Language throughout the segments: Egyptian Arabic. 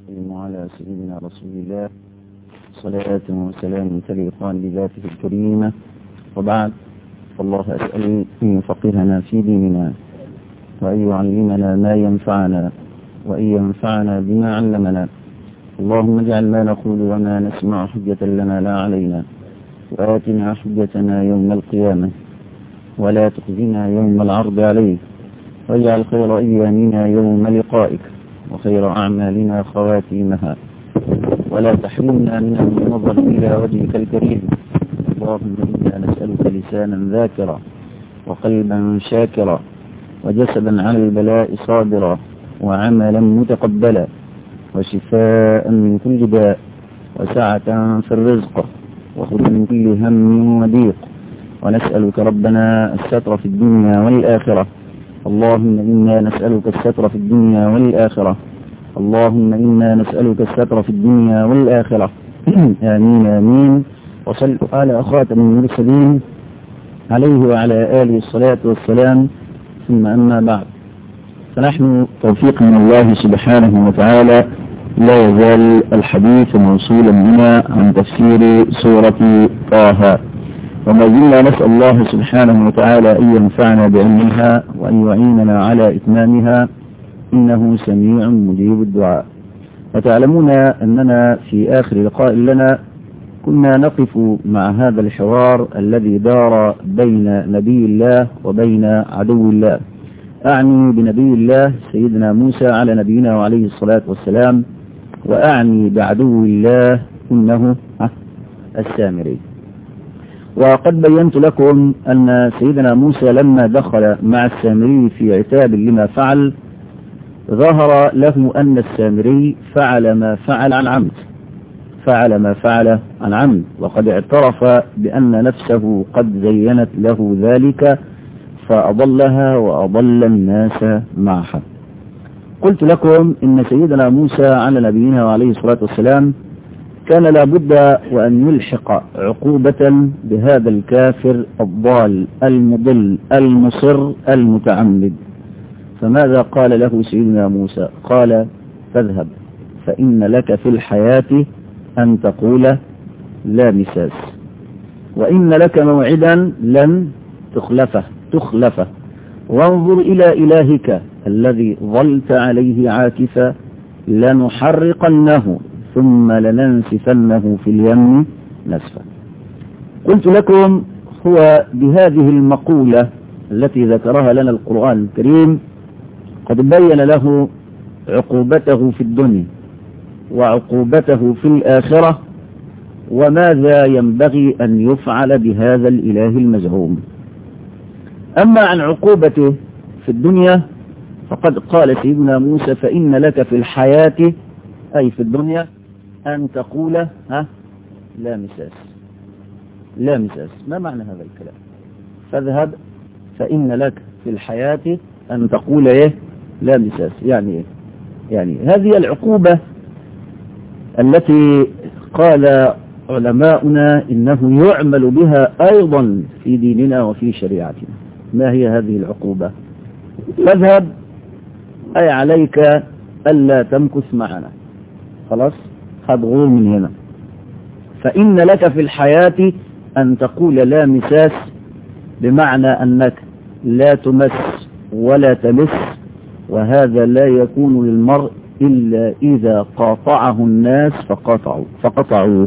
المستقيم وعلى سيدنا رسول الله صلاة وسلام تليقان بذاته الكريمة وبعد فالله أسأل أن يفقهنا في ديننا وأن يعلمنا ما ينفعنا وأن ينفعنا بما علمنا اللهم اجعل ما نقول وما نسمع حجة لنا لا علينا وآتنا حجتنا يوم القيامة ولا تخزنا يوم العرض عليك واجعل خير أيامنا يوم لقائك وخير أعمالنا خواتيمها ولا تحرمنا من النظر إلى وجهك الكريم اللهم إنا نسألك لسانا ذاكرا وقلبا شاكرا وجسدا على البلاء صابرا وعملا متقبلا وشفاء من كل داء وسعة في الرزق وخذ من كل هم وضيق ونسألك ربنا الستر في الدنيا والآخرة اللهم إنا نسألك الستر في الدنيا والآخرة اللهم إنا نسألك الستر في الدنيا والآخرة آمين آمين وصلوا على خاتم المرسلين عليه وعلى آله الصلاة والسلام ثم أما بعد فنحن توفيق من الله سبحانه وتعالى لا يزال الحديث موصولا بنا عن تفسير سورة طه وما زلنا نسأل الله سبحانه وتعالى أن ينفعنا بعلمها وأن يعيننا على إتمامها إنه سميع مجيب الدعاء وتعلمون أننا في آخر لقاء لنا كنا نقف مع هذا الحوار الذي دار بين نبي الله وبين عدو الله أعني بنبي الله سيدنا موسى على نبينا وعليه الصلاة والسلام وأعني بعدو الله إنه السامري وقد بينت لكم أن سيدنا موسى لما دخل مع السامري في عتاب لما فعل ظهر له أن السامري فعل ما فعل عن عمد فعل ما فعل عن عمد وقد اعترف بأن نفسه قد زينت له ذلك فأضلها وأضل الناس معها قلت لكم إن سيدنا موسى على نبينا وعليه الصلاة والسلام كان لابد وأن يلحق عقوبة بهذا الكافر الضال المضل المصر المتعمد فماذا قال له سيدنا موسى قال فاذهب فإن لك في الحياة أن تقول لا مساس وإن لك موعدا لن تخلفه تخلفه وانظر إلى إلهك الذي ظلت عليه عاكفا لنحرقنه ثم لننسفنه في اليم نسفا قلت لكم هو بهذه المقولة التي ذكرها لنا القرآن الكريم قد بين له عقوبته في الدنيا وعقوبته في الآخرة وماذا ينبغي أن يفعل بهذا الإله المزعوم أما عن عقوبته في الدنيا فقد قال سيدنا موسى فإن لك في الحياة أي في الدنيا أن تقول ها لا مساس لا مساس ما معنى هذا الكلام فاذهب فإن لك في الحياة أن تقول إيه لا مساس يعني إيه يعني هذه العقوبة التي قال علماؤنا إنه يعمل بها أيضا في ديننا وفي شريعتنا ما هي هذه العقوبة فاذهب أي عليك ألا تمكث معنا خلاص هتغور من هنا فإن لك في الحياة أن تقول لا مساس بمعنى أنك لا تمس ولا تمس وهذا لا يكون للمرء إلا إذا قاطعه الناس فقطعوا فقطعوا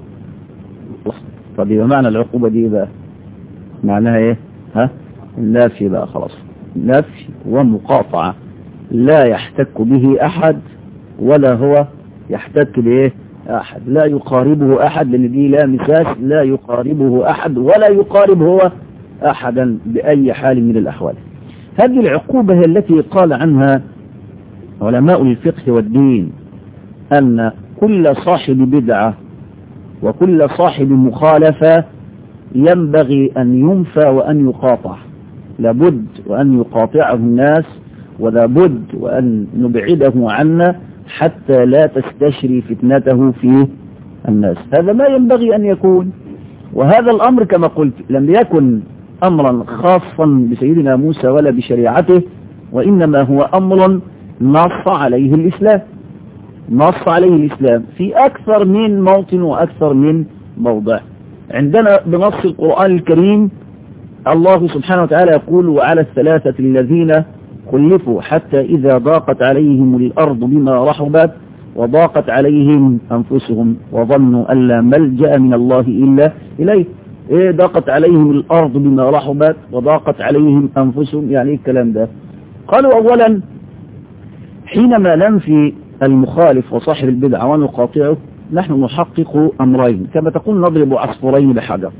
طب يبقى معنى العقوبة دي بقى معناها ايه ها النفي بقى خلاص نفي ومقاطعة لا يحتك به أحد ولا هو يحتك بايه أحد لا يقاربه أحد لأن دي لا مساس لا يقاربه أحد ولا يقارب هو أحدا بأي حال من الأحوال هذه العقوبة هي التي قال عنها علماء الفقه والدين أن كل صاحب بدعة وكل صاحب مخالفة ينبغي أن ينفى وأن يقاطع لابد وأن يقاطعه الناس ولابد وأن نبعده عنا حتى لا تستشري فتنته في الناس هذا ما ينبغي أن يكون وهذا الأمر كما قلت لم يكن أمرا خاصا بسيدنا موسى ولا بشريعته وإنما هو أمر نص عليه الإسلام نص عليه الإسلام في أكثر من موطن وأكثر من موضع عندنا بنص القرآن الكريم الله سبحانه وتعالى يقول وعلى الثلاثة الذين خلفوا حتى إذا ضاقت عليهم الأرض بما رحبت وضاقت عليهم أنفسهم وظنوا أن لا ملجأ من الله إلا إليه إيه ضاقت عليهم الأرض بما رحبت وضاقت عليهم أنفسهم يعني إيه الكلام ده قالوا أولا حينما ننفي المخالف وصاحب البدعة ونقاطعه نحن نحقق أمرين كما تقول نضرب عصفورين بحجر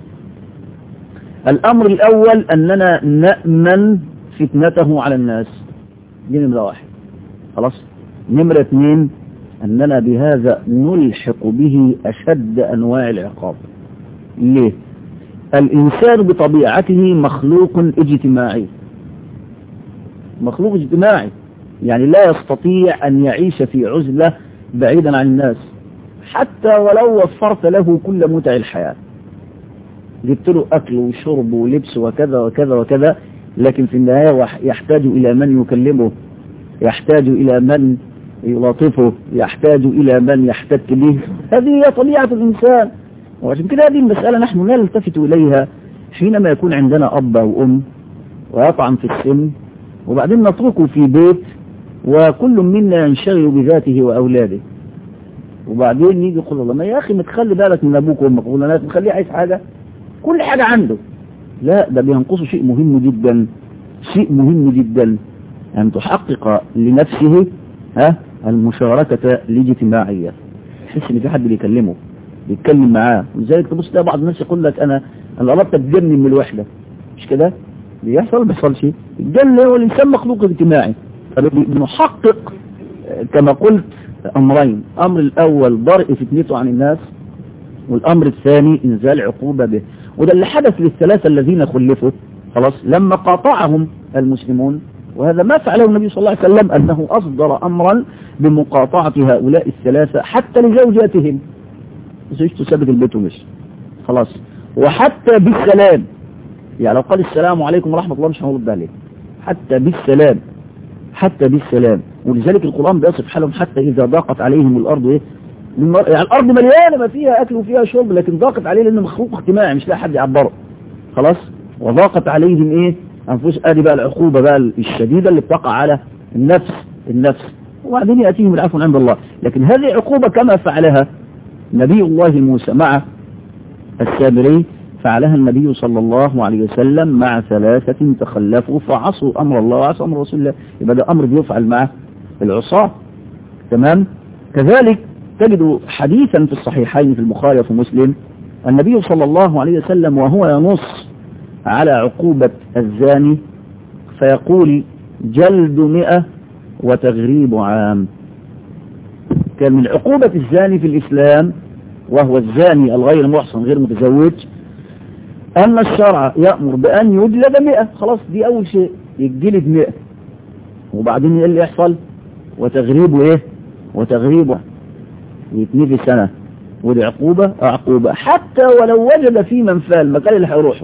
الأمر الأول أننا نأمن فتنته على الناس دي نمرة واحد خلاص نمرة اثنين أننا بهذا نلحق به أشد أنواع العقاب ليه الإنسان بطبيعته مخلوق اجتماعي مخلوق اجتماعي يعني لا يستطيع أن يعيش في عزلة بعيدا عن الناس حتى ولو وفرت له كل متع الحياة جبت له أكل وشرب ولبس وكذا وكذا وكذا لكن في النهاية يحتاج إلى من يكلمه يحتاج إلى من يلاطفه يحتاج إلى من يحتك به هذه هي طبيعة الإنسان وعشان كده هذه المسألة نحن لا نلتفت إليها حينما يكون عندنا أب أو أم ويطعن في السن وبعدين نتركه في بيت وكل منا ينشغل بذاته وأولاده وبعدين يجي يقول الله ما يا أخي ما تخلي بالك من أبوك وأمك ولا ما تخليه عايز حاجة كل حاجة عنده لا ده بينقصه شيء مهم جدا شيء مهم جدا أن تحقق لنفسه ها المشاركة الاجتماعية تحس إن في حد بيكلمه بيتكلم معاه ولذلك تبص تلاقي بعض الناس يقول لك أنا أنا قربت أتجنن من الوحدة مش كده؟ بيحصل ما بيحصلش الجنة هو الإنسان مخلوق اجتماعي بنحقق كما قلت أمرين أمر الأول ضرء فتنته عن الناس والأمر الثاني إنزال عقوبة به وده اللي حدث للثلاثة الذين خلفوا خلاص لما قاطعهم المسلمون وهذا ما فعله النبي صلى الله عليه وسلم أنه أصدر أمرا بمقاطعة هؤلاء الثلاثة حتى لزوجاتهم زوجته سابت البيت ومشي خلاص وحتى بالسلام يعني لو قال السلام عليكم ورحمة الله مش هنرد عليه حتى بالسلام حتى بالسلام ولذلك القرآن بيصف حالهم حتى إذا ضاقت عليهم الأرض إيه يعني الأرض مليانة ما فيها أكل وفيها شرب لكن ضاقت عليه لأنه مخلوق اجتماعي مش لاقي حد يعبره خلاص وضاقت عليهم إيه أنفس آدي بقى العقوبة بقى الشديدة اللي بتقع على النفس النفس وبعدين يأتيهم العفو عند الله لكن هذه عقوبة كما فعلها نبي الله موسى مع السامري فعلها النبي صلى الله عليه وسلم مع ثلاثة تخلفوا فعصوا أمر الله وعصوا أمر رسول الله يبقى ده أمر بيفعل مع العصاة تمام كذلك تجد حديثا في الصحيحين في البخاري وفي مسلم النبي صلى الله عليه وسلم وهو ينص على عقوبة الزاني فيقول جلد مئة وتغريب عام كان من عقوبة الزاني في الإسلام وهو الزاني الغير محصن غير متزوج أن الشرع يأمر بأن يجلد مئة خلاص دي أول شيء يجلد مئة وبعدين ايه اللي يحصل وتغريبه ايه وتغريبه يتنفي سنة ودي عقوبة عقوبة حتى ولو وجد في منفى المكان اللي هيروحه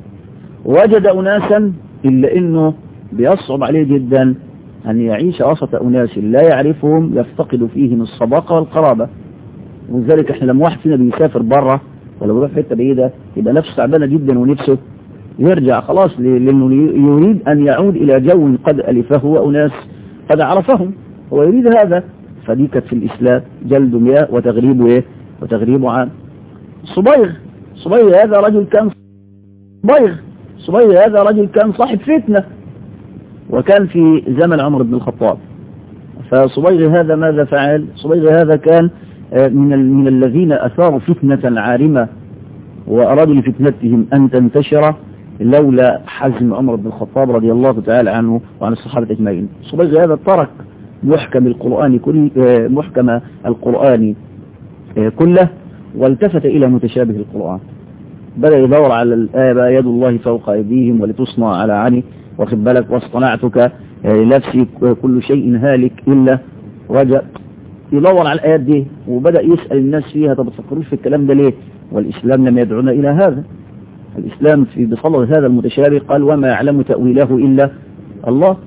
وجد أناسا إلا إنه بيصعب عليه جدا أن يعيش وسط أناس لا يعرفهم يفتقد فيهم الصداقة والقرابة ولذلك احنا لما واحد فينا بيسافر بره ولا بيروح حته بعيده يبقى نفسه تعبانه جدا ونفسه يرجع خلاص لانه يريد ان يعود الى جو قد الفه واناس قد عرفهم هو يريد هذا فدي كانت في الاسلام جلد مياه وتغريب ايه وتغريب عام صبيغ صبيغ هذا رجل كان صبيغ صبيغ هذا رجل كان صاحب فتنه وكان في زمن عمر بن الخطاب فصبيغ هذا ماذا فعل صبيغ هذا كان من من الذين أثاروا فتنة عارمة وأرادوا لفتنتهم أن تنتشر لولا حزم عمر بن الخطاب رضي الله تعالى عنه وعن الصحابة أجمعين صبيغ هذا ترك محكم القرآن كل محكم القرآن كله والتفت إلى متشابه القرآن بدأ يدور على الآية بقى يد الله فوق أيديهم ولتصنع على عني واخد بالك واصطنعتك لنفسي كل شيء هالك إلا وجه يدور على الآيات دي وبدأ يسأل الناس فيها طب تفكروش في الكلام ده ليه والإسلام لم يدعونا إلى هذا الإسلام في بصدد هذا المتشابه قال وما يعلم تأويله إلا الله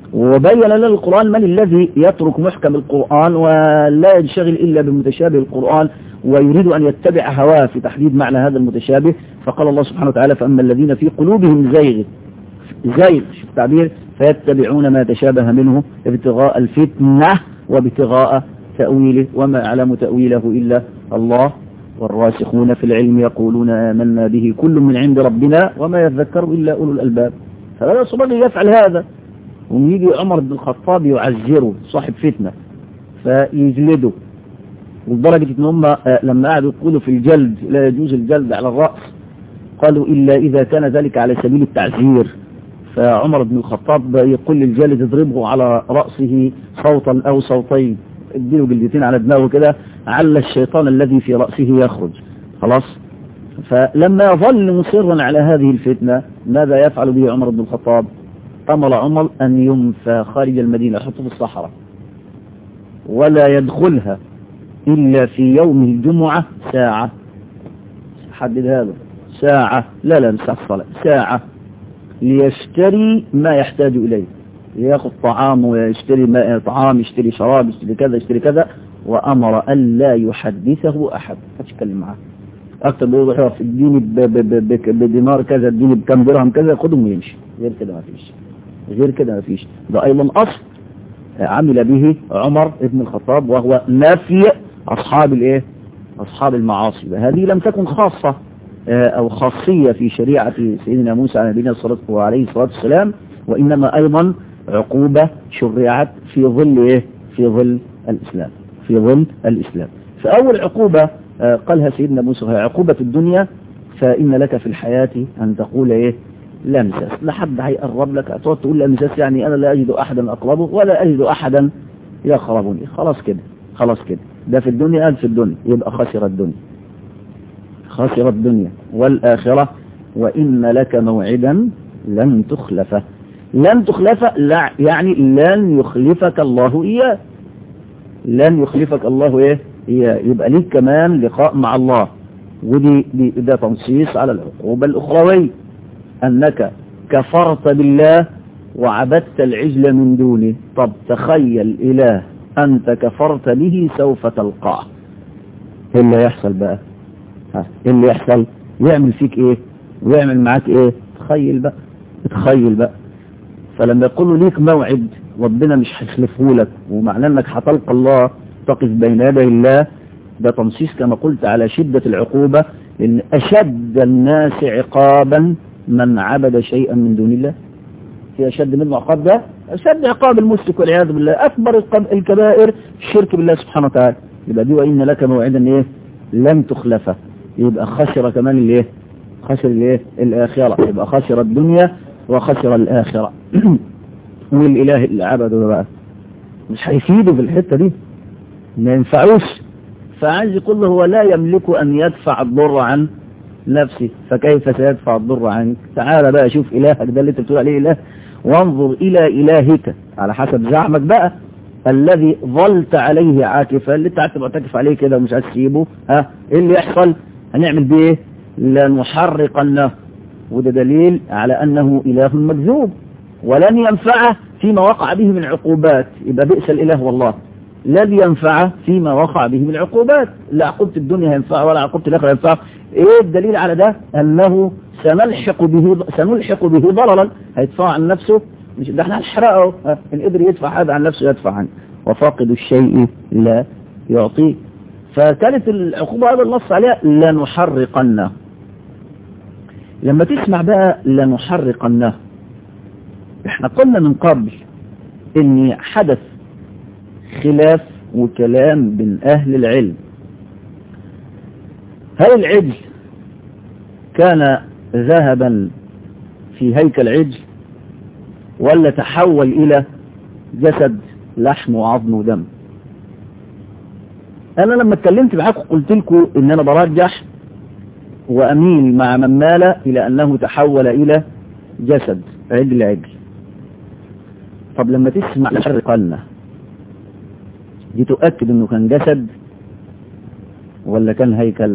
وبين لنا القرآن من الذي يترك محكم القرآن ولا ينشغل إلا بمتشابه القرآن ويريد أن يتبع هواه في تحديد معنى هذا المتشابه فقال الله سبحانه وتعالى فأما الذين في قلوبهم زيغ زيغ شوف التعبير فيتبعون ما تشابه منه ابتغاء الفتنة وابتغاء تأويله وما يعلم تأويله إلا الله والراسخون في العلم يقولون آمنا به كل من عند ربنا وما يذكر إلا أولو الألباب فلا يصبغ يفعل هذا ويجي عمر بن الخطاب يعزره صاحب فتنة فيجلده لدرجة ان هم لما قعدوا يقولوا في الجلد لا يجوز الجلد على الرأس قالوا إلا إذا كان ذلك على سبيل التعزير فعمر بن الخطاب يقول للجالد اضربه على رأسه صوتا أو صوتين اديله جلدتين على دماغه كده عل الشيطان الذي في رأسه يخرج خلاص فلما يظل مصرا على هذه الفتنة ماذا يفعل به عمر بن الخطاب أمر عمر أن ينفى خارج المدينة يحطه في الصحراء ولا يدخلها إلا في يوم الجمعة ساعة حدد هذا ساعة لا لا مش الصلاة ساعة ليشتري ما يحتاج إليه ياخذ طعام ويشتري ما طعام يشتري شراب يشتري كذا يشتري كذا وأمر أن لا يحدثه أحد ما تتكلم معاه أكتر بيقول في الدين بدينار كذا الدين بكم درهم كذا خدهم ويمشي غير كده ما فيش غير كده ما فيش ده أيضا أصل عمل به عمر ابن الخطاب وهو نفي أصحاب الايه أصحاب المعاصي هذه لم تكن خاصة أو خاصية في شريعة سيدنا موسى عليه نبينا وعليه الصلاة والسلام وإنما أيضا عقوبة شرعت في ظل إيه في ظل الإسلام في ظل الإسلام فأول عقوبة قالها سيدنا موسى هي عقوبة الدنيا فإن لك في الحياة أن تقول إيه لا مساس لا حد هيقرب لك هتقعد تقول لا مساس يعني أنا لا أجد أحدا أقربه ولا أجد أحدا يقربني خلاص كده خلاص كده ده في الدنيا قال في الدنيا يبقى خسر الدنيا خسر الدنيا والآخرة وإن لك موعدا لن تخلفه لن تخلفه لا يعني لن يخلفك الله إياه لن يخلفك الله إيه إياه يبقى ليك كمان لقاء مع الله ودي دي ده تنصيص على العقوبة الأخروية أنك كفرت بالله وعبدت العجل من دونه طب تخيل إله أنت كفرت به سوف تلقاه ايه اللي يحصل بقى ها ايه اللي يحصل يعمل فيك ايه ويعمل معاك ايه تخيل بقى تخيل بقى فلما يقولوا ليك موعد ربنا مش هيخلفه لك ومعناه انك هتلقى الله تقف بين يدي الله ده تنصيص كما قلت على شدة العقوبة لأن أشد الناس عقابا من عبد شيئا من دون الله في أشد من العقاب ده أشد عقاب المشرك والعياذ بالله أكبر الكبائر الشرك بالله سبحانه وتعالى يبقى دي وإن لك موعدا إيه لن تخلفه يبقى خسر كمان الإيه خسر الإيه الآخرة يبقى خسر الدنيا وخسر الآخرة والإله اللي عبده بقى مش هيفيده في الحتة دي ما ينفعوش فعايز يقول له هو لا يملك أن يدفع الضر عن نفسه فكيف سيدفع الضر عنك تعال بقى شوف إلهك ده اللي انت بتقول عليه إله وانظر إلى إلهك على حسب زعمك بقى الذي ظلت عليه عاكفا اللي انت قعدت معتكف عليه كده ومش عايز تسيبه ها ايه اللي يحصل هنعمل بيه ايه لنحرقنه وده دليل على أنه إله مكذوب ولن ينفعه فيما وقع به من عقوبات يبقى بئس الإله والله لن ينفعه فيما وقع به من عقوبات لا عقوبة الدنيا ينفعه ولا عقوبة الآخرة ينفعه ايه الدليل على ده أنه سنلحق به سنلحق به ضررا هيدفع عن نفسه مش ده احنا هنحرقه ان قدر يدفع هذا عن نفسه يدفع عنه وفاقد الشيء لا يعطيه فكانت العقوبة هذا النص عليها لنحرقنه لما تسمع بقى لنحرقنه احنا قلنا من قبل ان حدث خلاف وكلام بين اهل العلم هل العجل كان ذهبا في هيكل عجل ولا تحول الى جسد لحم وعظم ودم انا لما اتكلمت معاكم قلت لكم ان انا برجح واميل مع من مال الى انه تحول الى جسد عجل عجل طب لما تسمع حرقنا دي تؤكد انه كان جسد ولا كان هيكل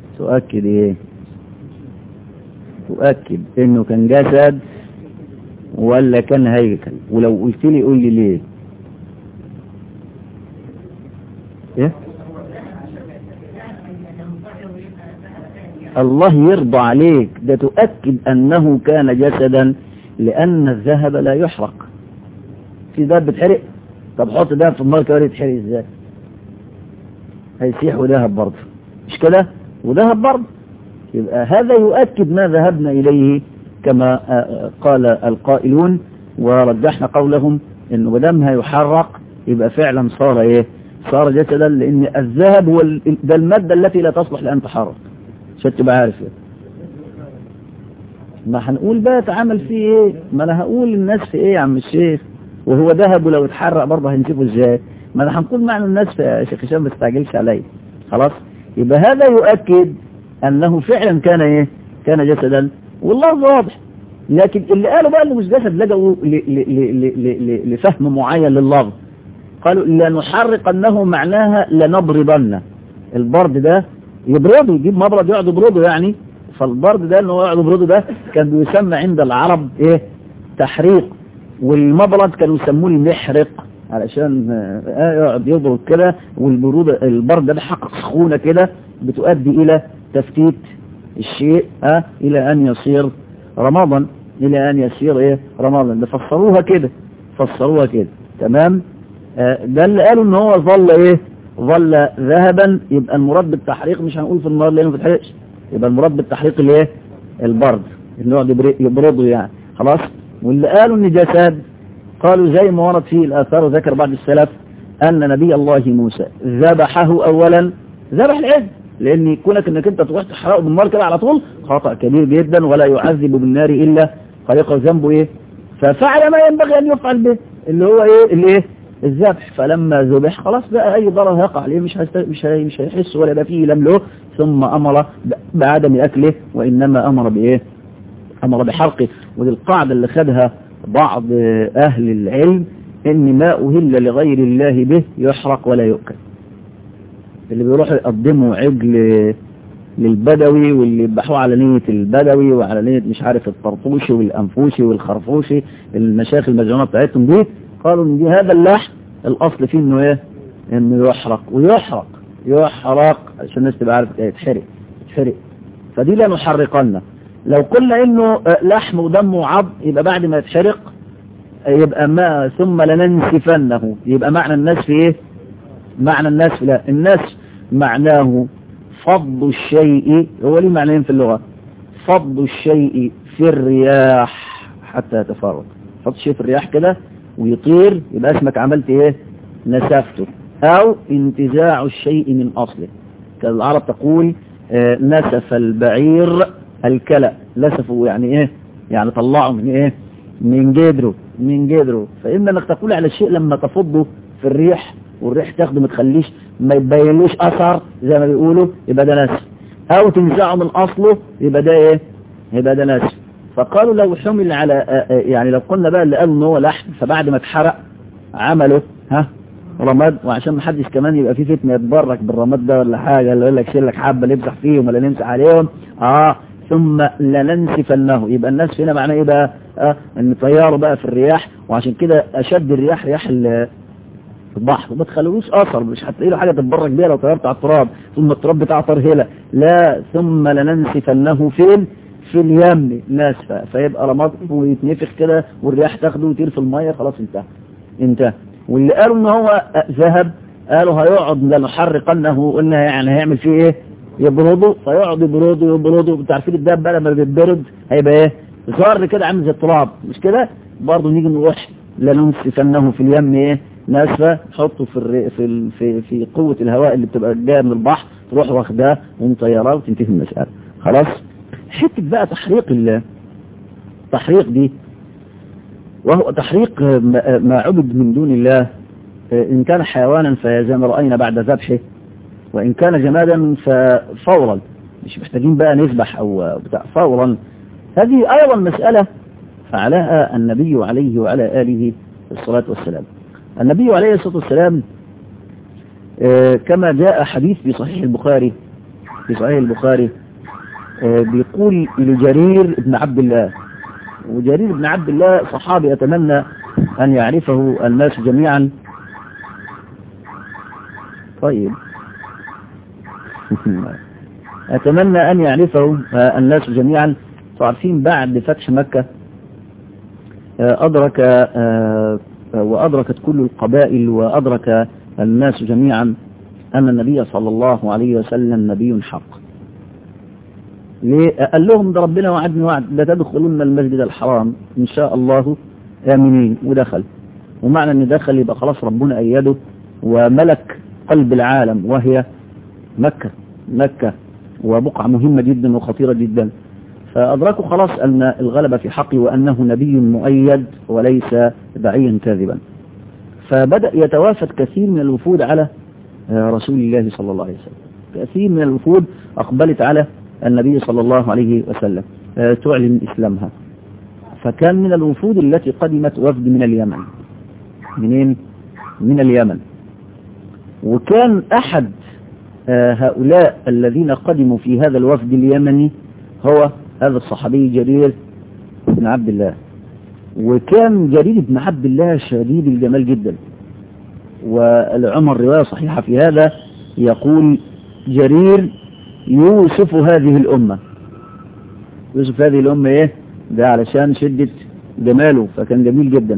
تؤكد ايه تؤكد انه كان جسد ولا كان هيكل ولو قلت لي قول لي ليه ايه الله يرضى عليك ده تؤكد انه كان جسدا لان الذهب لا يحرق في ذهب بتحرق طب حط ذهب في النار كمان يتحرق ازاي هيسيح وذهب برضه مش كده وذهب برضه يبقى هذا يؤكد ما ذهبنا اليه كما قال القائلون ورجحنا قولهم انه ما دام هيحرق يبقى فعلا صار ايه صار جسدا لان الذهب هو ده الماده التي لا تصلح لان تحرك عشان تبقى عارف يعني. ما هنقول بقى اتعمل فيه ايه ما انا هقول الناس في ايه يا عم الشيخ وهو ذهب ولو اتحرق برضه هنشوفه ازاي ما انا هنقول معنى الناس في يا شيخ هشام ما تستعجلش عليا خلاص يبقى هذا يؤكد انه فعلا كان ايه كان جسدا والله واضح لكن اللي قالوا بقى انه مش جسد لجأوا لفهم معين لللفظ قالوا لنحرقنه معناها لنضربنه البرد ده يبرده يجيب مبرد يقعد يبرده يعني فالبرد ده انه يقعد يبرده ده كان بيسمى عند العرب ايه تحريق والمبرد كانوا يسموه المحرق علشان يقعد يبرد كده والبرودة البرد ده حق سخونة كده بتؤدي الى تفتيت الشيء ها الى ان يصير رمضا الى ان يصير ايه رمضا ده فسروها كده فسروها كده تمام آه ده اللي قالوا ان هو ظل ايه ظل ذهبا يبقى المراد بالتحريق مش هنقول في النار لانه ما بتحرقش يبقى المراد بالتحريق الايه البرد اللي هو يبرده يعني خلاص واللي قالوا ان جسد قالوا زي ما ورد في الاثار وذكر بعض السلف ان نبي الله موسى ذبحه اولا ذبح العجل لان كونك انك انت تروح تحرقه بالنار كده على طول خطأ كبير جدا ولا يعذب بالنار الا خليقه ذنبه ايه ففعل ما ينبغي ان يفعل به اللي هو ايه اللي ايه الذبح فلما ذبح خلاص بقى اي ضرر هيقع عليه مش هيست... مش هي... مش هيحس ولا يبقى فيه لم له ثم امر بعدم اكله وانما امر بايه امر بحرقه ودي القاعده اللي خدها بعض اهل العلم ان ما اهل لغير الله به يحرق ولا يؤكل اللي بيروحوا يقدموا عجل للبدوي واللي يذبحوه على نية البدوي وعلى نية مش عارف الطرطوشي والأنفوشي والخرفوشي المشايخ المجنونة بتاعتهم دي قالوا ان دي هذا اللحم الاصل فيه انه ايه انه يحرق ويحرق يحرق عشان الناس تبقى عارفه ايه يتحرق يتحرق فدي لا نحرقنا لو قلنا انه لحم ودم وعظم يبقى بعد ما يتحرق يبقى ما ثم لننسفنه يبقى معنى الناس في ايه معنى الناس في لا الناس معناه فض الشيء هو ليه معنيين في اللغة فض الشيء في الرياح حتى يتفرق فض الشيء في الرياح كده ويطير يبقى اسمك عملت ايه نسفته او انتزاع الشيء من اصله كالعرب تقول آه نسف البعير الكلى نسفه يعني ايه يعني طلعه من ايه من جدره من جدره فإما انك تقول على الشيء لما تفضه في الريح والريح تاخده ما تخليش ما يبينلوش اثر زي ما بيقولوا يبقى ده نسف او تنزعه من اصله يبقى ده ايه يبقى ده نسف فقالوا لو حمل على يعني لو قلنا بقى اللي قالوا ان هو لحم فبعد ما اتحرق عملوا ها رماد وعشان ما حدش كمان يبقى في فتنه يتبرك بالرماد ده ولا حاجه اللي يقول لك شيل لك حبه نمسح فيهم ولا نمسح عليهم اه ثم لننسفنه يبقى الناس هنا معناه ايه بقى آه ان طياره بقى في الرياح وعشان كده اشد الرياح رياح البحر ما تخلوش اثر مش هتلاقي له حاجه تتبرك بيها لو طيرت على التراب ثم التراب بتاع طرهله لا ثم لننسفنه فين في اليم ناسفة فيبقى رماد ويتنفخ كده والرياح تاخده ويطير في المية خلاص انتهى انتهى واللي قالوا ان هو ذهب قالوا هيقعد لنحرقنه قلنا يعني هيعمل فيه ايه يبرده فيقعد يبرده يبرده انتوا عارفين الدب بقى لما بيتبرد هيبقى ايه ظهر كده عامل زي التراب مش كده برضه نيجي نروح لننسفنه في اليم ايه ناسفة تحطه في الري... في ال... في في قوة الهواء اللي بتبقى جايه من البحر تروح واخداه ومطيراه وتنتهي المسألة خلاص حتة بقى تحريق التحريق دي وهو تحريق ما عبد من دون الله إن كان حيوانا فزي ما رأينا بعد ذبحه وإن كان جمادا ففورا مش محتاجين بقى نذبح أو بتاع فورا هذه أيضا مسألة فعلها النبي عليه وعلى آله الصلاة والسلام النبي عليه الصلاة والسلام كما جاء حديث في صحيح البخاري في صحيح البخاري بيقول لجرير بن عبد الله وجرير بن عبد الله صحابي يتمنى أن يعرفه الناس جميعا طيب أتمنى أن يعرفه الناس جميعا تعرفين بعد فتح مكة أدرك وأدركت كل القبائل وأدرك الناس جميعا أن النبي صلى الله عليه وسلم نبي حق ليه؟ قال لهم ده ربنا وعدني وعد لتدخلن المسجد الحرام إن شاء الله آمنين ودخل ومعنى أن دخل يبقى خلاص ربنا أيده وملك قلب العالم وهي مكة مكة وبقعة مهمة جدا وخطيرة جدا فأدركوا خلاص أن الغلبة في حقه وأنه نبي مؤيد وليس داعيا كاذبا فبدأ يتوافد كثير من الوفود على رسول الله صلى الله عليه وسلم كثير من الوفود أقبلت على النبي صلى الله عليه وسلم تعلن إسلامها فكان من الوفود التي قدمت وفد من اليمن منين؟ من اليمن وكان أحد هؤلاء الذين قدموا في هذا الوفد اليمني هو هذا الصحابي جرير بن عبد الله وكان جرير بن عبد الله شديد الجمال جدا والعمر رواية صحيحة في هذا يقول جرير يوسف هذه الأمة يوسف هذه الأمة إيه ده علشان شدة جماله فكان جميل جدا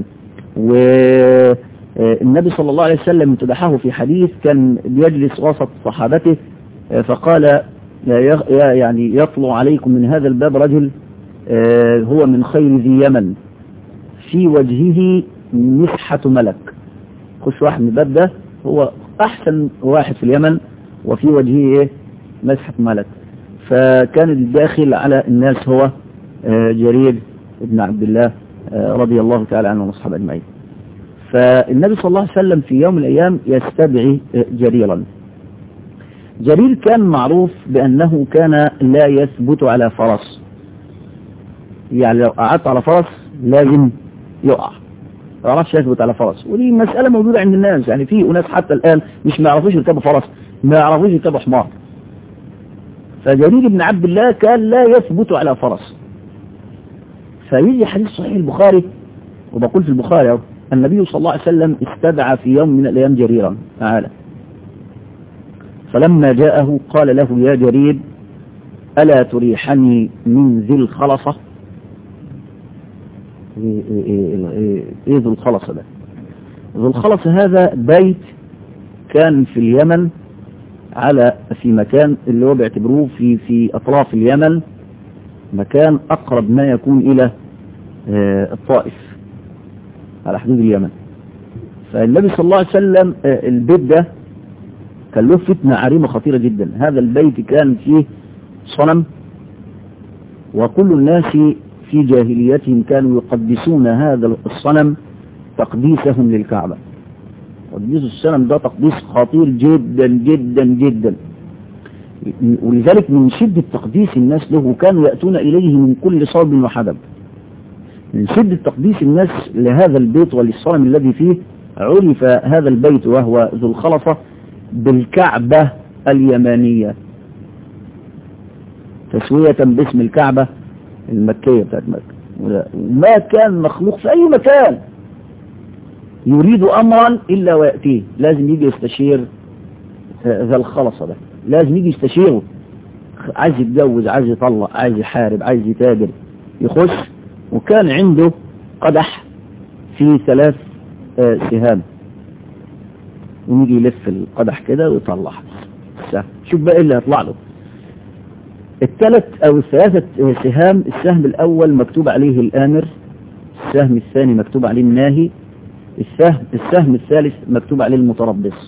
والنبي صلى الله عليه وسلم امتدحه في حديث كان بيجلس وسط صحابته فقال يعني يطلع عليكم من هذا الباب رجل هو من خير ذي يمن في وجهه مسحة ملك خش واحد من الباب ده هو أحسن واحد في اليمن وفي وجهه إيه مسحة ملك فكان الداخل على الناس هو جرير بن عبد الله رضي الله تعالى عنه واصحابه اجمعين فالنبي صلى الله عليه وسلم في يوم من الأيام يستدعي جريرا جرير كان معروف بأنه كان لا يثبت على فرس يعني لو قعدت على فرس لازم يقع ما يعرفش يثبت على فرس ودي مسألة موجودة عند الناس يعني في أناس حتى الآن مش ما يعرفوش يركبوا فرس ما يعرفوش يركبوا حمار فجرير بن عبد الله كان لا يثبت على فرس فيجي حديث صحيح البخاري وبقول في البخاري اهو النبي صلى الله عليه وسلم استدعى في يوم من الأيام جريرا تعالى فلما جاءه قال له يا جرير ألا تريحني من ذي الخلصة ايه, إيه, إيه, إيه ذو الخلصة ده ذو الخلصة هذا بيت كان في اليمن على في مكان اللي هو بيعتبروه في في أطراف اليمن مكان أقرب ما يكون إلى الطائف على حدود اليمن فالنبي صلى الله عليه وسلم البيت ده كان له فتنة عريمة خطيرة جدا هذا البيت كان فيه صنم وكل الناس في جاهليتهم كانوا يقدسون هذا الصنم تقديسهم للكعبة تقديس الصنم ده تقديس خطير جدا جدا جدا ولذلك من شدة تقديس الناس له كانوا يأتون إليه من كل صوب وحدب من شدة تقديس الناس لهذا البيت وللصنم الذي فيه عرف هذا البيت وهو ذو الخلصة بالكعبة اليمانية تسوية باسم الكعبة المكية بتاعت مكة ما كان مخلوق في أي مكان يريد أمرا إلا ويأتيه لازم يجي يستشير ذا الخلصة ده لازم يجي يستشيره عايز يتجوز عايز يطلق عايز يحارب عايز يتاجر يخش وكان عنده قدح فيه ثلاث سهام ويجي يلف القدح كده ويطلع السهم شوف بقى ايه اللي هيطلع له الثلاث او الثلاثة سهام السهم الاول مكتوب عليه الامر السهم الثاني مكتوب عليه الناهي السهم السهم الثالث مكتوب عليه المتربص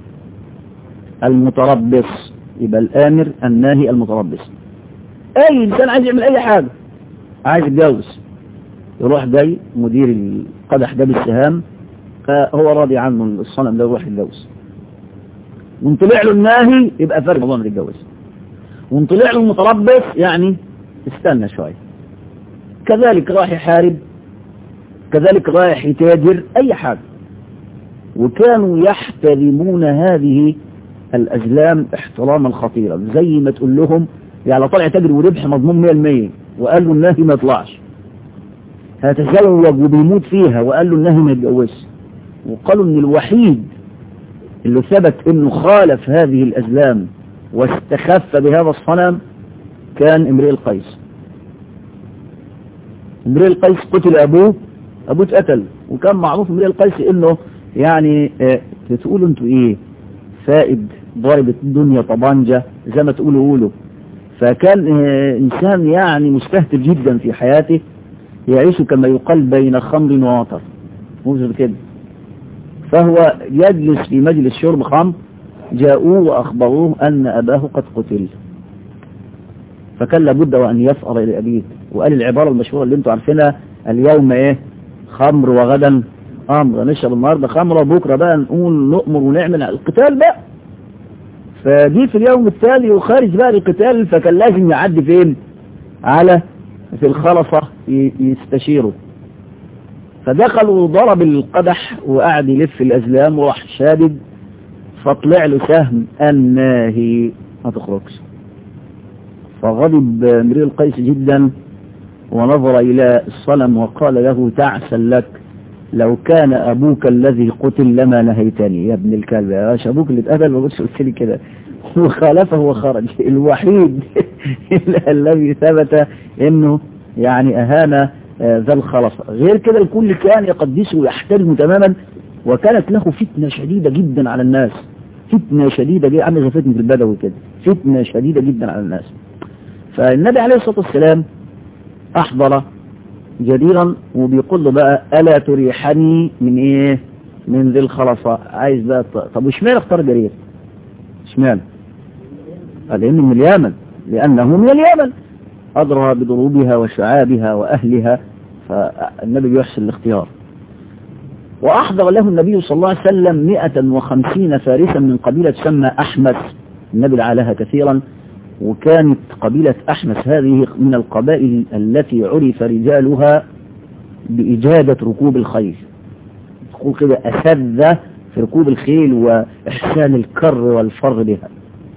المتربص يبقى الامر الناهي المتربص اي انسان عايز يعمل اي حاجة عايز يتجوز يروح جاي مدير القدح ده بالسهام فهو راضي عنه الصنم ده يروح يتجوز وان طلع له الناهي يبقى فرق موضوع ما يتجوز وان طلع له المتربص يعني استنى شويه كذلك رايح يحارب كذلك رايح يتاجر اي حاجه وكانوا يحترمون هذه الازلام احتراما خطيرا زي ما تقول لهم يعني لو طلع تاجر وربح مضمون 100% وقال له الناهي ما يطلعش هتزوج وبيموت فيها وقال له انه ما يتجوزش وقالوا ان الوحيد اللي ثبت انه خالف هذه الازلام واستخف بهذا الصنم كان امرئ القيس امرئ القيس قتل ابوه ابوه اتقتل وكان معروف امرئ القيس انه يعني اه تقولوا انتوا ايه فائد ضارب الدنيا طبانجة زي ما تقولوا قولوا فكان اه انسان يعني مستهتر جدا في حياته يعيش كما يقال بين خمر ووتر موجود كده فهو يجلس في مجلس شرب خمر جاءوه وأخبروه أن أباه قد قتل فكان لابد وأن يفأر إلى أبيه وقال العبارة المشهورة اللي انتوا عارفينها اليوم ايه خمر وغدا أمر نشرب النهاردة خمرة بكرة بقى نقول نؤمر ونعمل القتال بقى فجي في اليوم التالي وخارج بقى القتال فكان لازم يعدي فين على في الخلصة يستشيره فدخل وضرب القدح وقعد يلف الأزلام وراح شادد فطلع له سهم الناهي ما تخرجش فغضب امرئ القيس جدا ونظر إلى الصنم وقال له تعسا لك لو كان أبوك الذي قتل لما نهيتني يا ابن الكلب يا باش أبوك اللي اتقتل ما قلتش قلت لي كده وخالفه وخرج الوحيد الذي ثبت انه يعني اهان ذا الخلص غير كده الكل كان يقدسه ويحترمه تماما وكانت له فتنة شديدة جدا على الناس فتنة شديدة جدا عامل زي فتنة البدوي كده فتنة شديدة جدا على الناس فالنبي عليه الصلاة والسلام أحضر جريرا وبيقول له بقى ألا تريحني من إيه من ذي الخلصة عايز بقى طب واشمعنى اختار جرير اشمعنى قال لأنه من اليمن لأنه من اليمن أدرى بضروبها وشعابها وأهلها فالنبي يحسن الاختيار وأحضر له النبي صلى الله عليه وسلم 150 فارسا من قبيلة تسمى أحمس النبي لعلها كثيرا وكانت قبيلة أحمس هذه من القبائل التي عرف رجالها بإجادة ركوب الخيل تقول كده أسذ في ركوب الخيل وإحسان الكر والفر بها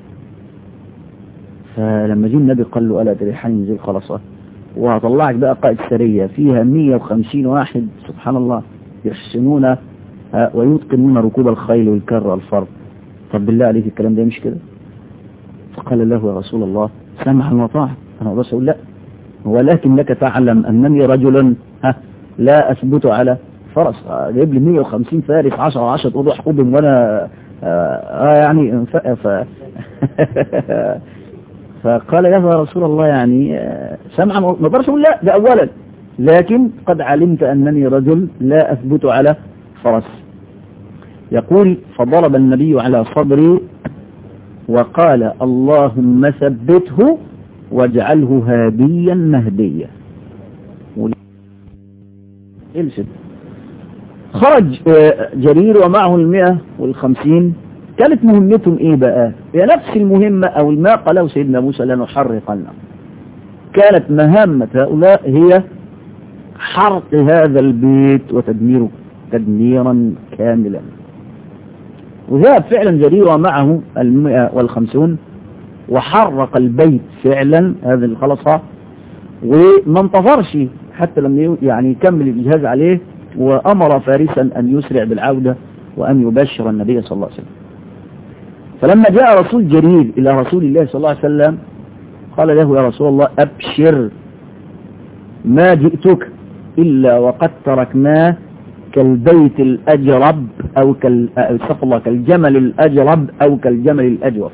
فلما جه النبي قال له ألا تريحني من ذي الخلصة وهطلعك بقى قائد سرية فيها 150 واحد سبحان الله يحسنون ويتقنون ركوب الخيل والكر والفر طب بالله عليك الكلام ده مش كده فقال له يا رسول الله سمحا وطاعة أنا بس أقول لا ولكنك تعلم أنني رجل ها لا أثبت على فرس جايب لي 150 فارس 10 10 تقول روح خدهم وأنا آه يعني ف... ف... فقال له يا رسول الله يعني سمعا ما اقدرش اقول لا ده اولا لكن قد علمت انني رجل لا اثبت على فرس يقول فضرب النبي على صدري وقال اللهم ثبته واجعله هاديا مهديا خرج جرير ومعه المئة والخمسين كانت مهمتهم ايه بقى هي نفس المهمة او ما قاله سيدنا موسى لنحرقن كانت مهمة هؤلاء هي حرق هذا البيت وتدميره تدميرا كاملا وذهب فعلا جرير ومعه المئة والخمسون وحرق البيت فعلا هذا الخلصة وما انتظرش حتى لما يعني يكمل الإجهاز عليه وأمر فارسا أن يسرع بالعودة وأن يبشر النبي صلى الله عليه وسلم فلما جاء رسول جرير إلى رسول الله صلى الله عليه وسلم قال له يا رسول الله أبشر ما جئتك إلا وقد تركناه كالبيت الأجرب أو كال استغفر الله كالجمل الأجرب أو كالجمل الأجوف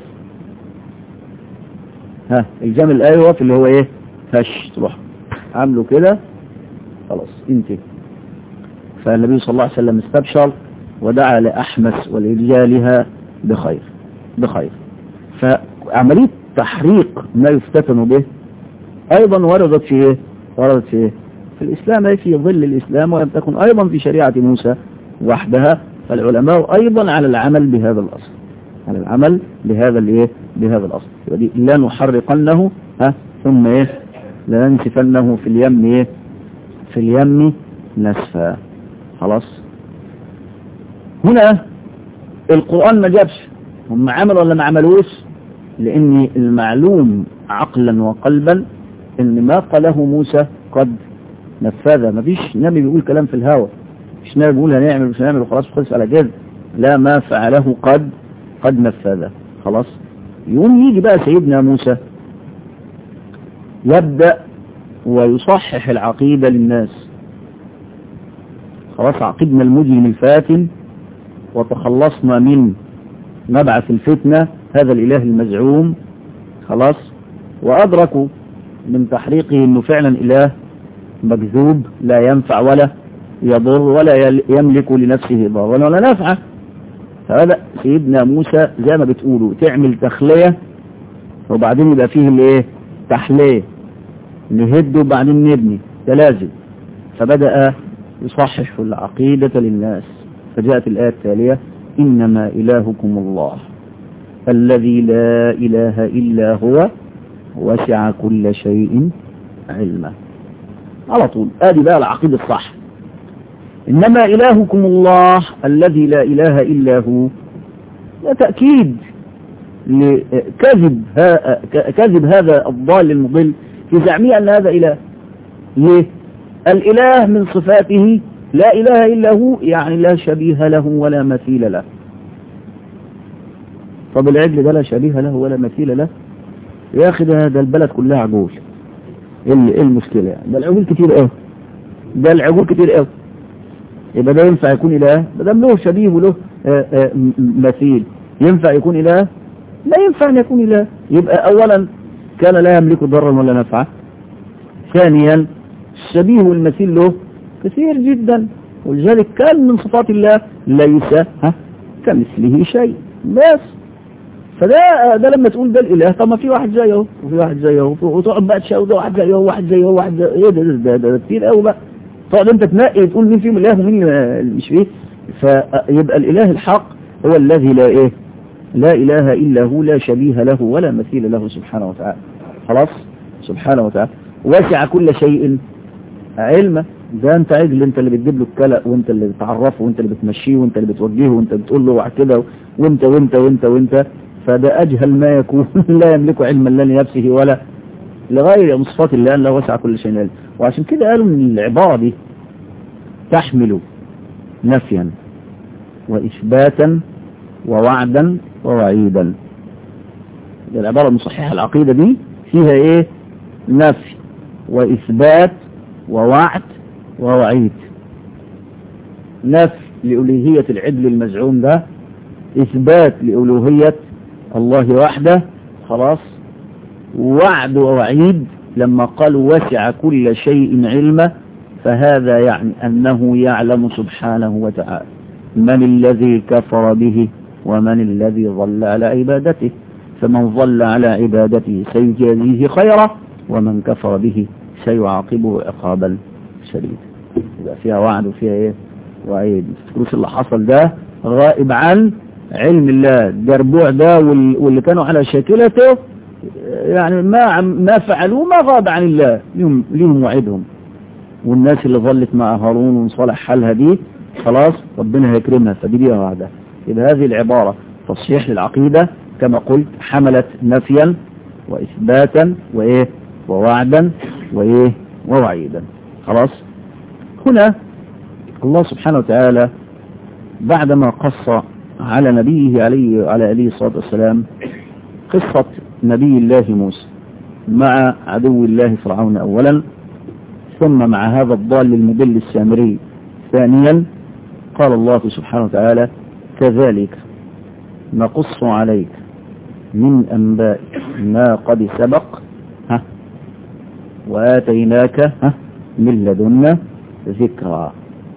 ها الجمل الأجوف اللي هو إيه هش تروح عامله كده خلاص انتهي فالنبي صلى الله عليه وسلم استبشر ودعا لأحمس ولرجالها بخير بخير فعملية تحريق ما يفتتن به أيضا وردت في إيه؟ وردت في إيه؟ في الإسلام أي في ظل الإسلام ولم تكن أيضا في شريعة موسى وحدها فالعلماء أيضا على العمل بهذا الأصل على العمل بهذا الإيه بهذا الأصل ودي لا نحرقنه ها ثم إيه لا ننسفنه في اليم إيه في اليم نسفا خلاص هنا القرآن ما جابش هم عملوا ولا ما عملوش لأن المعلوم عقلا وقلبا ان ما قاله موسى قد نفذها مفيش نبي بيقول كلام في الهوى مش نبي بيقول هنعمل مش هنعمل وخلاص خلص على كده لا ما فعله قد قد نفذه خلاص يوم يجي بقى سيدنا موسى يبدأ ويصحح العقيدة للناس خلاص عقدنا المجرم الفاتن وتخلصنا من مبعث الفتنة هذا الإله المزعوم خلاص وأدركوا من تحريقه أنه فعلا إله مكذوب لا ينفع ولا يضر ولا يملك لنفسه ضرا ولا نفعه فهذا سيدنا موسى زي ما بتقولوا تعمل تخلية وبعدين يبقى فيه الايه تحلية نهد وبعدين نبني ده لازم فبدأ يصحح العقيدة للناس فجاءت الآية التالية إنما إلهكم الله الذي لا إله إلا هو وسع كل شيء علما على طول ادي بقى العقيدة الصح إنما إلهكم الله الذي لا إله إلا هو ده تأكيد لكذب كذب هذا الضال المضل في زعمه أن هذا إله ليه الإله من صفاته لا إله إلا هو يعني لا شبيه له ولا مثيل له طب العجل ده لا شبيه له ولا مثيل له يا أخي ده, ده البلد كلها عجول ايه المشكلة يعني ده العجول كتير قوي ده العجول كتير قوي يبقى ده ينفع يكون إله ما دام له شبيه وله آآ آآ مثيل ينفع يكون إله لا ينفع أن يكون إله يبقى أولا كان لا يملك ضرا ولا نفعا ثانيا الشبيه والمثيل له كثير جدا ولذلك كان من صفات الله ليس ها كمثله شيء بس فده ده لما تقول ده الاله طب ما في واحد زيه وفي واحد زيه وتقعد بقى تشاور ده واحد زيه وواحد زيه وواحد زيه ايه ده ده, ده, ده كتير قوي بقى تقعد انت تنقي تقول مين فيهم اله ومين مش فيه فيبقى الاله الحق هو الذي لا ايه لا اله الا هو لا شبيه له ولا مثيل له سبحانه وتعالى خلاص سبحانه وتعالى وسع كل شيء علما ده انت عجل انت اللي بتجيب له الكلأ وانت اللي بتعرفه وانت اللي بتمشيه وانت اللي بتوجهه وانت بتقول له وعد كده وانت وانت وانت وانت فده اجهل ما يكون لا يملك علما لا لنفسه ولا لغير من صفات الله لا وسع كل شيء علم وعشان كده قالوا ان العبارة دي تحمل نفيا واثباتا ووعدا ووعيدا العبارة المصححة العقيدة دي فيها ايه نفي واثبات ووعد ووعيد نفي لألوهية العدل المزعوم ده إثبات لألوهية الله وحده خلاص وعد ووعيد لما قالوا وسع كل شيء علما فهذا يعني أنه يعلم سبحانه وتعالى من الذي كفر به ومن الذي ظل على عبادته فمن ظل على عبادته سيجازيه خيرا ومن كفر به سيعاقبه عقابا شديدا يبقى فيها وعد وفيها ايه وعيد الفلوس اللي حصل ده غائب عن علم الله الجربوع ده واللي كانوا على شاكلته يعني ما ما فعلوا ما غاب عن الله لهم لهم وعدهم والناس اللي ظلت مع هارون وصالح حالها دي خلاص ربنا هيكرمها فدي بيها وعدها يبقى هذه العبارة تصحيح للعقيدة كما قلت حملت نفيا وإثباتا وإيه ووعدا وإيه ووعيدا خلاص هنا الله سبحانه وتعالى بعدما قص على نبيه عليه على عليه الصلاة والسلام قصة نبي الله موسى مع عدو الله فرعون أولا ثم مع هذا الضال المدل السامري ثانيا قال الله سبحانه وتعالى كذلك نقص عليك من أنباء ما قد سبق ها وآتيناك ها من لدنا ذكرى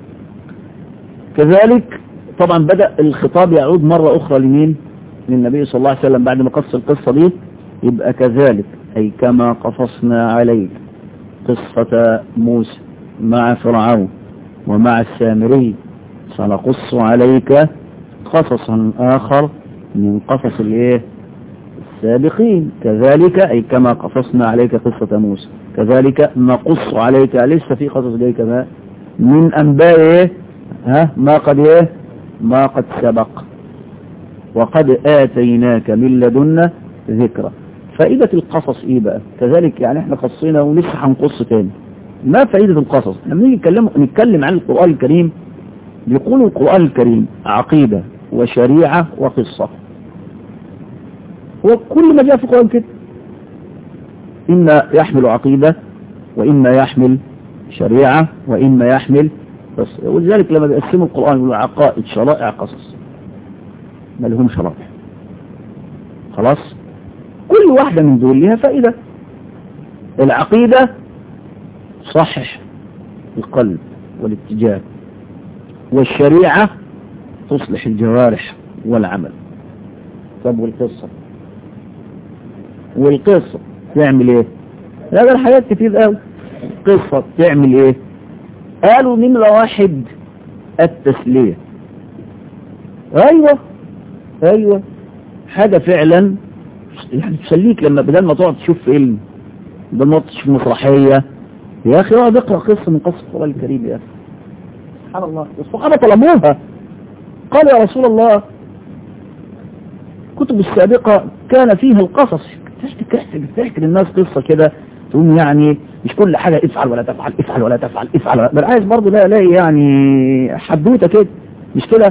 كذلك طبعا بدأ الخطاب يعود مرة أخرى لمين للنبي صلى الله عليه وسلم بعد ما قص القصة دي يبقى كذلك أي كما قصصنا عليك قصة موسى مع فرعون ومع السامري سنقص عليك قصصا آخر من قصص الايه السابقين كذلك أي كما قصصنا عليك قصة موسى كذلك نقص عليك لسه في قصص جاي كمان من أنباء إيه؟ ها ما قد إيه ما قد سبق وقد آتيناك من لدنا ذكرى فائدة القصص إيه بقى كذلك يعني احنا قصينا ولسه هنقص تاني ما فائدة القصص لما نيجي نتكلم نتكلم عن القرآن الكريم يقول القرآن الكريم عقيدة وشريعة وقصة وكل ما جاء في القرآن كده إما يحمل عقيدة وإما يحمل شريعة وإما يحمل قصة ولذلك لما بيقسموا القرآن يقولوا عقائد شرائع قصص ما لهم شرائع خلاص كل واحدة من دول لها فائدة العقيدة صحح القلب والاتجاه والشريعة تصلح الجوارح والعمل طب والقصة والقصة تعمل ايه هذا الحاجات كتير قوي قصة تعمل ايه قالوا نمرة واحد التسلية ايوه ايوه حاجة فعلا يعني تسليك لما بدل ما تقعد تشوف فيلم بدل ما تقعد تشوف مسرحية يا اخي اقعد اقرا قصة من قصة القرآن الكريم يا اخي سبحان الله الصحابة طلبوها قال يا رسول الله كتب السابقة كان فيها القصص تحكي تحكي للناس قصة كده تقوم يعني مش كل حاجة افعل ولا تفعل افعل ولا تفعل افعل ولا بل عايز برضه لا لا يعني حدوتة كده مش كده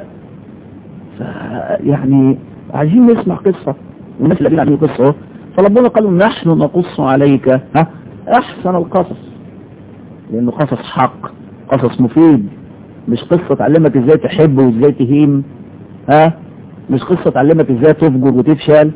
يعني عايزين نسمع قصة والناس اللي عايزين قصة فربنا قالوا نحن نقص عليك ها احسن القصص لانه قصص حق قصص مفيد مش قصة تعلمك ازاي تحب وازاي تهين ها مش قصة تعلمك ازاي تفجر وتفشل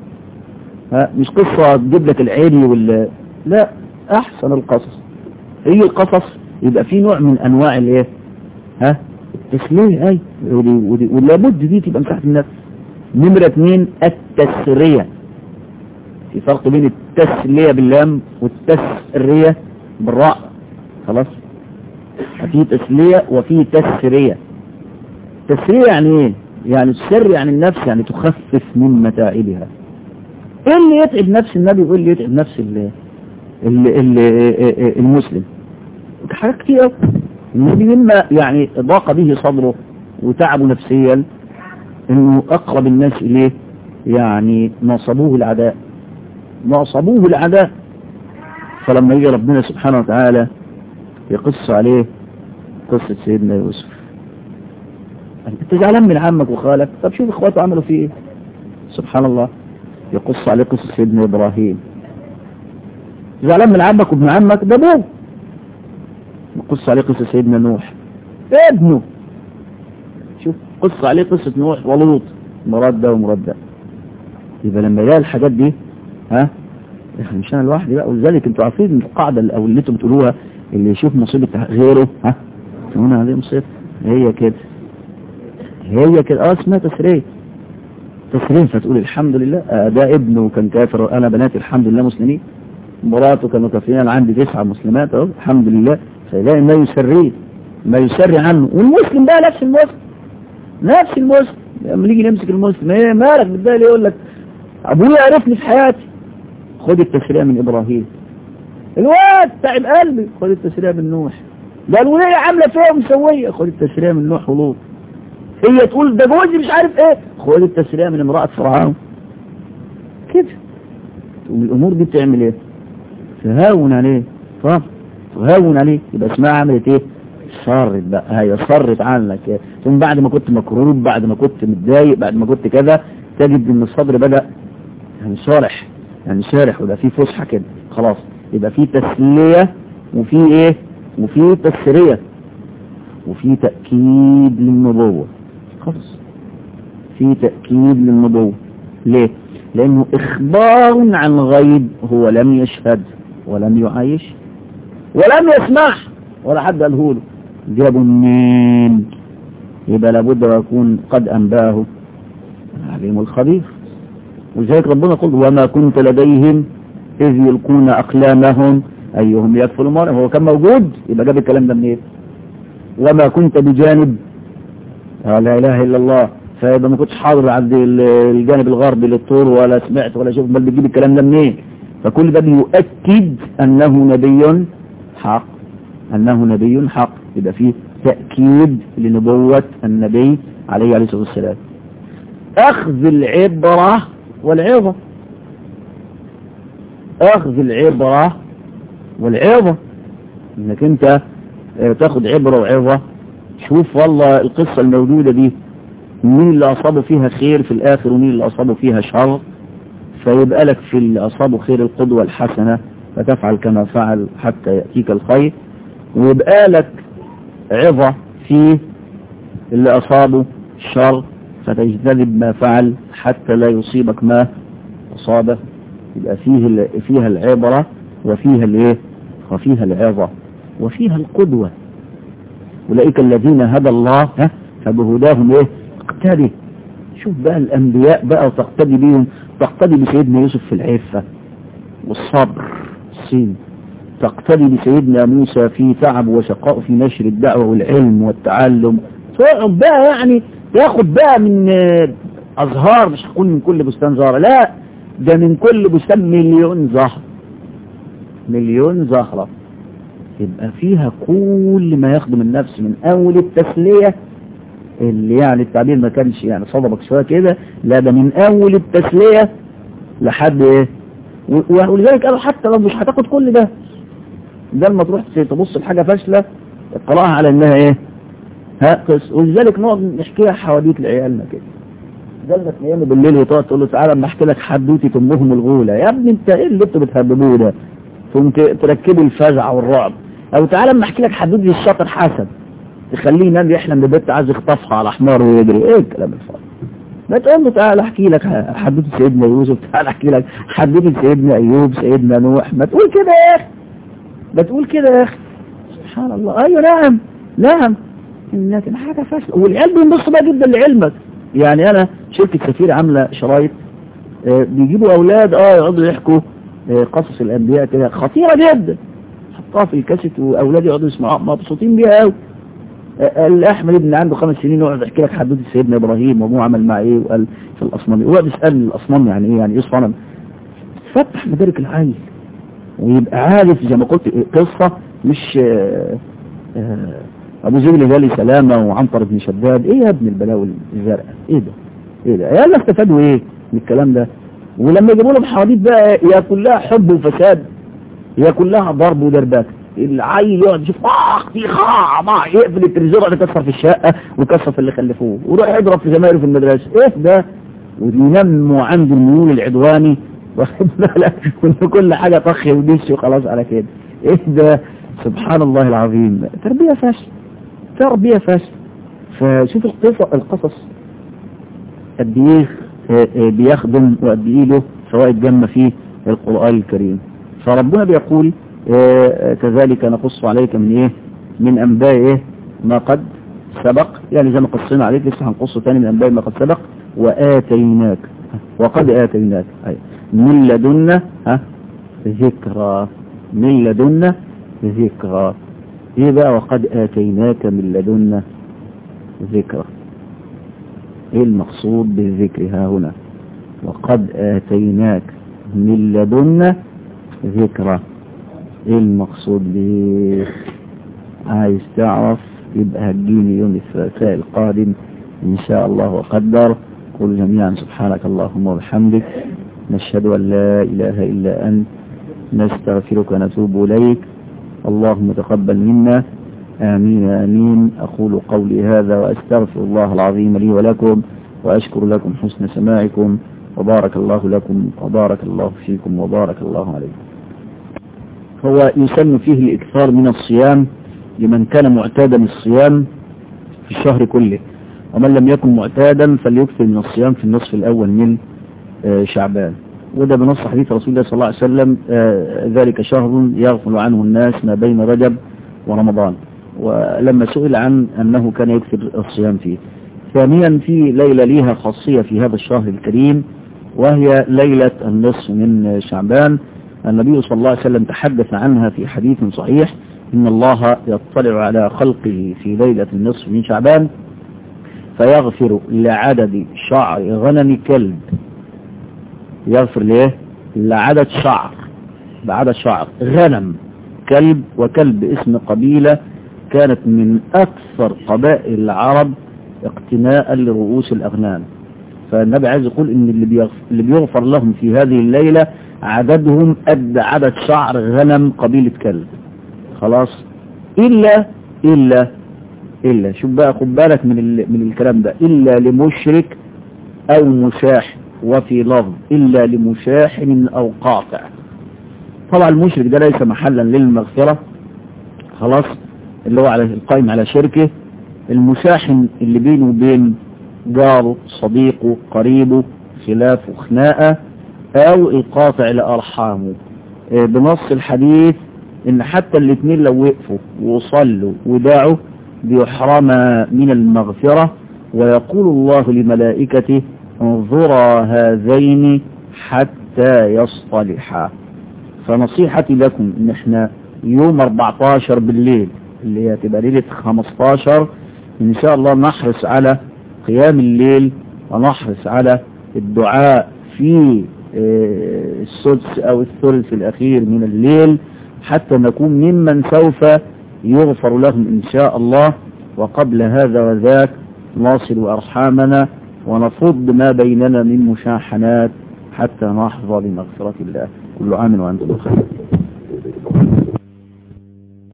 ها مش قصة تجيب لك العيني وال لا احسن القصص هي القصص يبقى في نوع من انواع الايه ها التسلية اي ولابد دي تبقى مساحة النفس نمرة اثنين التسرية في فرق بين التسلية باللام والتسرية بالراء خلاص في تسلية وفي تسرية تسرية يعني ايه يعني تسري عن النفس يعني تخفف من متاعبها ايه اللي يتعب نفس النبي وايه اللي يتعب نفس ال ال ال المسلم حاجات كتير قوي النبي مما يعني ضاق به صدره وتعبه نفسيا انه اقرب الناس اليه يعني نصبوه العداء نصبوه العداء فلما يجي ربنا سبحانه وتعالى يقص عليه قصة سيدنا يوسف انت زعلان من عمك وخالك طب شوف اخواته عملوا فيه ايه سبحان الله يقص عليه قصة سيدنا ابراهيم زعلان من عمك وابن عمك ده ابوه يقص عليه قصة سيدنا نوح ابنه شوف قص عليه قصة نوح ولوط مراد ده ومراد ده يبقى لما يلاقي الحاجات دي ها يعني مش انا لوحدي بقى ولذلك انتوا عارفين القاعدة او اللي انتوا بتقولوها اللي يشوف مصيبة غيره ها تقولون عليه مصيبة هي كده هي كده اه اسمها تسرية تسرية فتقول الحمد لله آه ده ابنه كان كافر انا بناتي الحمد لله مسلمين مراته كانوا كافرين انا عندي تسعة مسلمات اهو الحمد لله فيلاقي ما يسريه ما يسري عنه والمسلم بقى نفس المسلم نفس المسلم لما نيجي نمسك المسلم ايه مالك بتضايق ليه يقول لك ابويا عرفني في حياتي خد التسرية من ابراهيم الواد تعب قلبي خد التسرية من نوح ده الولية عاملة فيها ومسوية خد التسرية من نوح ولوط هي تقول ده جوزي مش عارف ايه خد التسرية من امرأة فرعون كده الامور دي بتعمل ايه تهاون عليه فاهم تهاون عليه يبقى اسمها عملت ايه صرت بقى هي صرت عنك ثم بعد ما كنت مكروب بعد ما كنت متضايق بعد ما كنت كذا تجد ان الصدر بدأ يعني شارح يعني شارح ويبقى فيه فسحة كده خلاص يبقى فيه تسلية وفيه ايه وفيه تسرية وفيه تأكيد للنبوة خلاص فيه تأكيد للنبوة ليه لانه اخبار عن غيب هو لم يشهد ولم يعايش ولم يسمع ولا حد قاله له جابوا منين يبقى لابد ويكون قد انباه عليهم الخبير ولذلك ربنا يقول وما كنت لديهم اذ يلقون اقلامهم ايهم يكفل مريم هو كان موجود يبقى جاب الكلام ده منين وما كنت بجانب لا اله الا الله فيبقى ما كنتش حاضر عند الجانب الغربي للطور ولا سمعت ولا شفت بل بتجيب الكلام ده منين فكل ده بيؤكد انه نبي حق انه نبي حق يبقى فيه تأكيد لنبوة النبي عليه عليه الصلاة والسلام اخذ العبرة والعظة اخذ العبرة والعظة انك انت اه تاخد عبرة وعظة شوف والله القصة الموجودة دي مين اللي اصابوا فيها خير في الاخر ومين اللي اصابوا فيها شر فيبقى لك في اللي اصابوا خير القدوة الحسنة فتفعل كما فعل حتى يأتيك الخير ويبقى لك عظة في اللي اصابوا شر فتجتنب ما فعل حتى لا يصيبك ما أصابه يبقى فيه فيها العبرة وفيها الايه وفيها العظة وفيها القدوة أولئك الذين هدى الله ها فبهداهم ايه اقتدي شوف بقى الأنبياء بقى وتقتدي بيهم تقتدي بسيدنا يوسف في العفة والصبر الصين تقتدي بسيدنا موسى في تعب وشقاء في نشر الدعوة والعلم والتعلم تقعد بقى يعني ياخد بقى من أزهار مش هقول من كل بستان زهرة لا ده من كل بستان مليون زهر مليون زهرة يبقى فيها كل ما يخدم النفس من أول التسلية اللي يعني التعبير ما كانش يعني صدمك شوية كده لا ده من أول التسلية لحد إيه ولذلك قالوا حتى لو مش هتاخد كل ده ده لما تروح تبص لحاجة فاشلة اطلعها على انها ايه ها قص ولذلك نقعد نحكيها حواديت لعيالنا كده جالنا ايام بالليل وتقعد تقول له تعالى اما احكي لك حدوتي امهم الغولة يا ابني انت ايه اللي انتوا بتهببوه ده ثم تركبي الفزع والرعب او تعالى اما احكي لك حدوتي الشاطر حسن تخليه ينام يحلم ببنت عايز يخطفها على حمار ويجري ايه الكلام الفاضي ما تقول له تعالى احكي لك حدوتي سيدنا يوسف تعالى احكي لك حدوتي سيدنا ايوب سيدنا نوح ما تقول كده يا اخي ما تقول كده يا اخي سبحان الله ايوه نعم نعم لكن حاجة فاشلة والعيال بينبصوا بقى جدا لعلمك يعني انا شركة سفير عاملة شرايط آه بيجيبوا اولاد اه يقعدوا يحكوا آه قصص الانبياء كده خطيرة جدا حطها في الكاسيت واولادي يقعدوا يسمعوها مبسوطين بيها قوي آه احمد ابن عنده خمس سنين يقعد يحكي لك حدوته سيدنا ابراهيم وابوه عمل معاه ايه وقال في الاصنام ويقعد يسالني الاصنام يعني ايه يعني ايه صنم فتح مدارك العيل ويبقى عارف زي ما قلت قصة مش آآ آآ ابو زبل جالي سلامة وعنطر بن شداد ايه يا ابن البلاوي الزرقاء ايه ده ايه ده يلا استفادوا ايه من الكلام ده ولما يجيبوا لهم حواديت بقى يا كلها حب وفساد يا كلها ضرب ودربات العيل يقعد يشوف اخ في خاع يقفل التلفزيون يقعد يكسر في الشقه ويكسر في اللي خلفوه ويروح يضرب في زمايله في المدرسه ايه ده وينموا عنده الميول العدواني واخد بالك وان كل حاجه طخ ودش وخلاص على كده ايه ده سبحان الله العظيم تربيه فاشله تربيه فاشله فشوف القصص القصص قد ايه بيخدم وقد ايه له فوائد جامه في القران الكريم فربنا بيقول كذلك نقص عليك من ايه من انباء ايه ما قد سبق يعني زي ما قصينا عليك لسه هنقصه تاني من انباء ما قد سبق واتيناك وقد اتيناك أيوة. من لدنا ها ذكرى من لدنا ذكرى ايه بقى وقد اتيناك من لدنا ذكرى ايه المقصود بالذكر ها هنا وقد اتيناك من لدنا ذكرى ايه المقصود به عايز تعرف يبقى هتجيني يوم الثلاثاء القادم ان شاء الله وقدر قل جميعا سبحانك اللهم وبحمدك نشهد أن لا إله إلا أنت نستغفرك ونتوب إليك اللهم تقبل منا آمين آمين أقول قولي هذا وأستغفر الله العظيم لي ولكم وأشكر لكم حسن سماعكم وبارك الله لكم وبارك الله فيكم وبارك الله عليكم هو يسن فيه الإكثار من الصيام لمن كان معتادا الصيام في الشهر كله ومن لم يكن معتادا فليكثر من الصيام في النصف الأول من شعبان وده بنص حديث رسول الله صلى الله عليه وسلم ذلك شهر يغفل عنه الناس ما بين رجب ورمضان ولما سئل عن أنه كان يكثر الصيام فيه ثانيا في ليلة ليها خاصية في هذا الشهر الكريم وهي ليلة النصف من شعبان النبي صلى الله عليه وسلم تحدث عنها في حديث صحيح إن الله يطلع على خلقه في ليلة النصف من شعبان فيغفر لعدد شعر غنم كلب يغفر ليه لعدد شعر بعدد شعر غنم كلب وكلب اسم قبيلة كانت من أكثر قبائل العرب اقتناء لرؤوس الأغنام فالنبي عايز يقول ان اللي بيغفر, اللي بيغفر لهم في هذه الليلة عددهم قد عدد شعر غنم قبيلة كلب خلاص إلا إلا إلا شوف بقى خد بالك من ال... من الكلام ده إلا لمشرك أو مشاح وفي لفظ إلا لمشاحن أو قاطع طبعا المشرك ده ليس محلا للمغفرة خلاص اللي هو على القائم على شركه المشاحن اللي بينه وبين جاره صديقه قريبه خلاف وخناقة أو القاطع لأرحامه بنص الحديث إن حتى الاثنين لو وقفوا وصلوا ودعوا بيحرما من المغفرة ويقول الله لملائكته انظرا هذين حتى يصطلحا فنصيحتي لكم ان احنا يوم 14 بالليل اللي هي تبقى ليلة 15 ان شاء الله نحرص على قيام الليل ونحرص على الدعاء في السدس او الثلث الاخير من الليل حتى نكون ممن سوف يغفر لهم ان شاء الله وقبل هذا وذاك نصل ارحامنا ونفض ما بيننا من مشاحنات حتى نحظى بمغفرة الله كل عام وأنتم بخير